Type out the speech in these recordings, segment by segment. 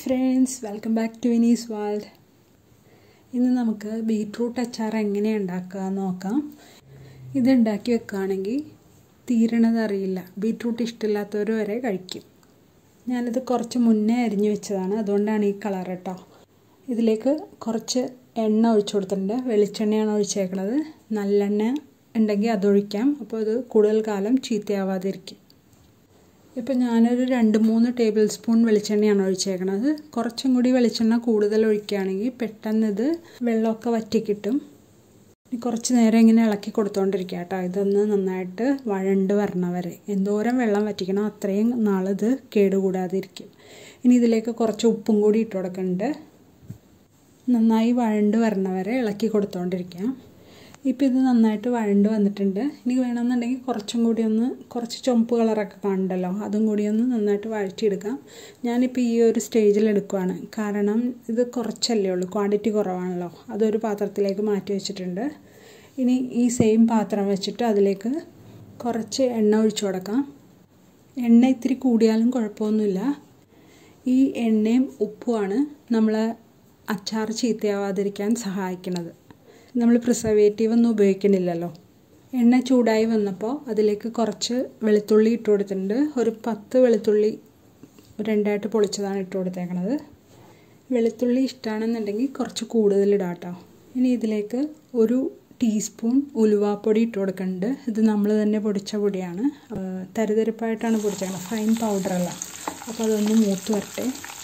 friends welcome back to Vini's world ഇന്ന് നമുക്ക് beetroot അച്ചാർ എങ്ങനെ ഉണ്ടാക്കുക എന്ന് നോക്കാം ഇത് ഉണ്ടാക്കി വെക്കുകയാണെങ്കിൽ തീരണത് അറിയില്ല ബീട്രൂട്ട് ഇഷ്ടമില്ലാത്തവർ വരെ കഴിക്കും ഞാനിത് കുറച്ച് മുന്നേ അരിഞ്ഞു വെച്ചതാണ് അതുകൊണ്ടാണ് ഈ കളർ കേട്ടോ ഇതിലേക്ക് കുറച്ച് എണ്ണ ഒഴിച്ചു കൊടുത്തിട്ടുണ്ട് വെളിച്ചെണ്ണയാണ് ഒഴിച്ചേക്കുന്നത് നല്ലെണ്ണ ഉണ്ടെങ്കിൽ അതൊഴിക്കാം അപ്പോൾ അത് കൂടുതൽ കാലം ചീത്തയാവാതിരിക്കും ഇപ്പം ഞാനൊരു രണ്ട് മൂന്ന് ടേബിൾ സ്പൂൺ വെളിച്ചെണ്ണയാണ് ഒഴിച്ചേക്കണത് കുറച്ചും കൂടി വെളിച്ചെണ്ണ കൂടുതൽ ഒഴിക്കുകയാണെങ്കിൽ പെട്ടെന്ന് ഇത് വെള്ളമൊക്കെ വറ്റിക്കിട്ടും കുറച്ച് നേരം ഇങ്ങനെ ഇളക്കി കൊടുത്തോണ്ടിരിക്കുക കേട്ടോ ഇതൊന്ന് നന്നായിട്ട് വഴണ്ട് വരണ വരെ എന്തോരം വെള്ളം വറ്റിക്കണം അത്രയും നാളിത് കേടുകൂടാതിരിക്കും ഇനി ഇതിലേക്ക് കുറച്ച് ഉപ്പും കൂടി ഇട്ട് കൊടുക്കുന്നുണ്ട് നന്നായി വഴണ്ട് വരണ വരെ ഇളക്കി കൊടുത്തോണ്ടിരിക്കാം ഇപ്പം ഇത് നന്നായിട്ട് വഴണ്ട് വന്നിട്ടുണ്ട് ഇനി വേണമെന്നുണ്ടെങ്കിൽ കുറച്ചും കൂടി ഒന്ന് കുറച്ച് ചുമപ്പ് കളറൊക്കെ കാണണ്ടല്ലോ അതും കൂടി ഒന്ന് നന്നായിട്ട് വഴറ്റിയെടുക്കാം ഞാനിപ്പോൾ ഈ ഒരു സ്റ്റേജിൽ എടുക്കുവാണ് കാരണം ഇത് കുറച്ചല്ലേ ഉള്ളൂ ക്വാണ്ടിറ്റി കുറവാണല്ലോ അതൊരു പാത്രത്തിലേക്ക് മാറ്റി വെച്ചിട്ടുണ്ട് ഇനി ഈ സെയിം പാത്രം വെച്ചിട്ട് അതിലേക്ക് കുറച്ച് എണ്ണ ഒഴിച്ചു കൊടുക്കാം എണ്ണ ഇത്തിരി കൂടിയാലും കുഴപ്പമൊന്നുമില്ല ഈ എണ്ണയും ഉപ്പുമാണ് നമ്മളെ അച്ചാർ ചീത്തയാവാതിരിക്കാൻ സഹായിക്കുന്നത് നമ്മൾ പ്രിസർവേറ്റീവ് ഒന്നും ഉപയോഗിക്കണില്ലല്ലോ എണ്ണ ചൂടായി വന്നപ്പോൾ അതിലേക്ക് കുറച്ച് വെളുത്തുള്ളി ഇട്ട് കൊടുത്തിട്ടുണ്ട് ഒരു പത്ത് വെളുത്തുള്ളി രണ്ടായിട്ട് പൊളിച്ചതാണ് ഇട്ട് കൊടുത്തേക്കണത് വെളുത്തുള്ളി ഇഷ്ടമാണെന്നുണ്ടെങ്കിൽ കുറച്ച് കൂടുതൽ ഇടാം കേട്ടോ ഇനി ഇതിലേക്ക് ഒരു ടീസ്പൂൺ ഉലുവാപ്പൊടി ഇട്ട് കൊടുക്കുന്നുണ്ട് ഇത് നമ്മൾ തന്നെ പൊടിച്ച പൊടിയാണ് തരിതരിപ്പായിട്ടാണ് പൊടിച്ചേക്കുന്നത് ഫൈൻ പൗഡറല്ല അപ്പോൾ അതൊന്ന് മൂത്ത് വരട്ടെ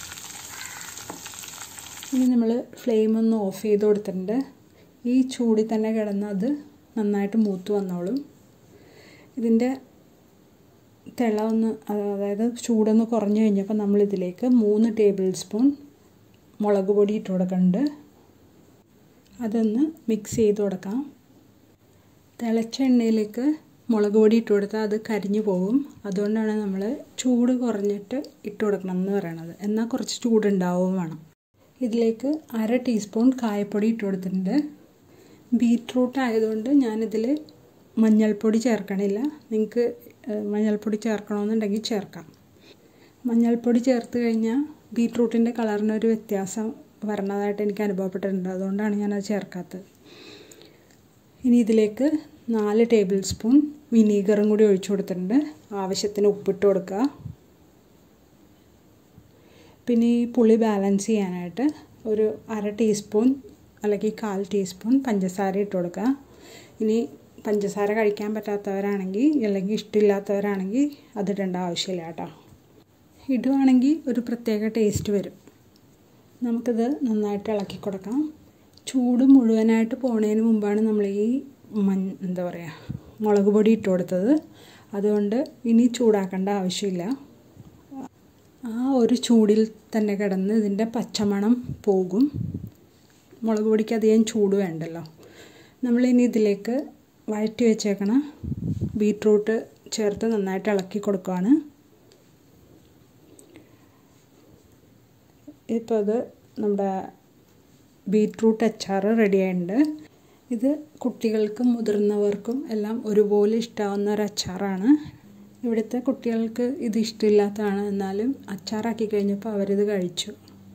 ഇനി നമ്മൾ ഫ്ലെയിം ഒന്ന് ഓഫ് ചെയ്ത് കൊടുത്തിട്ടുണ്ട് ഈ ചൂടിൽ തന്നെ കിടന്ന് അത് നന്നായിട്ട് മൂത്ത് വന്നോളും ഇതിൻ്റെ തിള ഒന്ന് അതായത് ചൂടൊന്ന് കുറഞ്ഞു കഴിഞ്ഞപ്പോൾ നമ്മൾ ഇതിലേക്ക് മൂന്ന് ടേബിൾ സ്പൂൺ മുളക് പൊടി ഇട്ട് കൊടുക്കുന്നുണ്ട് അതൊന്ന് മിക്സ് ചെയ്ത് കൊടുക്കാം തിളച്ച എണ്ണയിലേക്ക് മുളക് പൊടി ഇട്ട് കൊടുത്താൽ അത് കരിഞ്ഞു പോകും അതുകൊണ്ടാണ് നമ്മൾ ചൂട് കുറഞ്ഞിട്ട് ഇട്ട് കൊടുക്കണം എന്ന് പറയണത് എന്നാൽ കുറച്ച് ചൂടുണ്ടാവും വേണം ഇതിലേക്ക് അര ടീസ്പൂൺ കായപ്പൊടി ഇട്ട് കൊടുത്തിട്ടുണ്ട് ബീറ്റ്റൂട്ട് ആയതുകൊണ്ട് ഞാനിതിൽ മഞ്ഞൾപ്പൊടി ചേർക്കണില്ല നിങ്ങൾക്ക് മഞ്ഞൾപ്പൊടി ചേർക്കണമെന്നുണ്ടെങ്കിൽ ചേർക്കാം മഞ്ഞൾപ്പൊടി ചേർത്ത് കഴിഞ്ഞാൽ ബീറ്റ്റൂട്ടിൻ്റെ കളറിനൊരു വ്യത്യാസം വരണതായിട്ട് എനിക്ക് അനുഭവപ്പെട്ടിട്ടുണ്ട് അതുകൊണ്ടാണ് ഞാനത് ചേർക്കാത്തത് ഇനി ഇതിലേക്ക് നാല് ടേബിൾ സ്പൂൺ വിനീഗറും കൂടി ഒഴിച്ചു കൊടുത്തിട്ടുണ്ട് ആവശ്യത്തിന് ഉപ്പിട്ട് കൊടുക്കുക പിന്നെ ഈ പുളി ബാലൻസ് ചെയ്യാനായിട്ട് ഒരു അര ടീസ്പൂൺ അല്ലെങ്കിൽ കാൽ ടീസ്പൂൺ പഞ്ചസാര ഇട്ട് കൊടുക്കുക ഇനി പഞ്ചസാര കഴിക്കാൻ പറ്റാത്തവരാണെങ്കിൽ അല്ലെങ്കിൽ ഇഷ്ടമില്ലാത്തവരാണെങ്കിൽ അതിടേണ്ട ആവശ്യമില്ല കേട്ടോ ഇടുവാണെങ്കിൽ ഒരു പ്രത്യേക ടേസ്റ്റ് വരും നമുക്കിത് നന്നായിട്ട് ഇളക്കി കൊടുക്കാം ചൂട് മുഴുവനായിട്ട് പോണതിന് മുമ്പാണ് നമ്മൾ ഈ മൺ എന്താ പറയുക മുളക് പൊടി ഇട്ട് കൊടുത്തത് അതുകൊണ്ട് ഇനി ചൂടാക്കേണ്ട ആവശ്യമില്ല ആ ഒരു ചൂടിൽ തന്നെ കിടന്ന് ഇതിൻ്റെ പച്ചമണം പോകും മുളക് പൊടിക്ക് അധികം ചൂട് വേണ്ടല്ലോ നമ്മളിനി ഇതിലേക്ക് വഴറ്റി വെച്ചേക്കണ ബീട്രൂട്ട് ചേർത്ത് നന്നായിട്ട് ഇളക്കി കൊടുക്കുകയാണ് ഇപ്പോൾ അത് നമ്മുടെ ബീട്രൂട്ട് അച്ചാർ റെഡി ആയിട്ടുണ്ട് ഇത് കുട്ടികൾക്കും മുതിർന്നവർക്കും എല്ലാം ഒരുപോലെ ഇഷ്ടമാവുന്ന ഒരു അച്ചാറാണ് ഇവിടുത്തെ കുട്ടികൾക്ക് ഇത് ഇഷ്ടമില്ലാത്തതാണ് എന്നാലും അച്ചാറാക്കി കഴിഞ്ഞപ്പോൾ അവരിത് കഴിച്ചു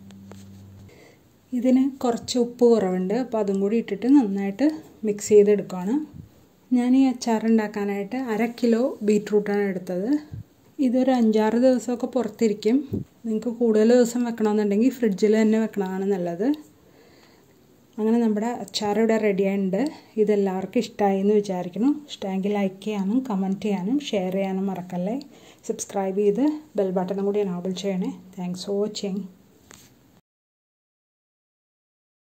ഇതിന് കുറച്ച് ഉപ്പ് കുറവുണ്ട് അപ്പോൾ അതും കൂടി ഇട്ടിട്ട് നന്നായിട്ട് മിക്സ് ചെയ്തെടുക്കുകയാണ് ഞാൻ ഈ അച്ചാർ ഉണ്ടാക്കാനായിട്ട് അര കിലോ ബീട്രൂട്ടാണ് എടുത്തത് ഇതൊരു അഞ്ചാറ് ദിവസമൊക്കെ പുറത്തിരിക്കും നിങ്ങൾക്ക് കൂടുതൽ ദിവസം വെക്കണമെന്നുണ്ടെങ്കിൽ ഫ്രിഡ്ജിൽ തന്നെ വെക്കണതാണ് നല്ലത് അങ്ങനെ നമ്മുടെ അച്ചാർ ഇവിടെ റെഡി ആയിട്ടുണ്ട് ഇതെല്ലാവർക്കും ഇഷ്ടമായി എന്ന് വിചാരിക്കുന്നു ഇഷ്ടമെങ്കിൽ ലൈക്ക് ചെയ്യാനും കമൻറ്റ് ചെയ്യാനും ഷെയർ ചെയ്യാനും മറക്കല്ലേ സബ്സ്ക്രൈബ് ചെയ്ത് ബെൽ ബട്ടണും കൂടി എനാബിൾ ചെയ്യണേ താങ്ക്സ് ഫോർ വാച്ചിങ്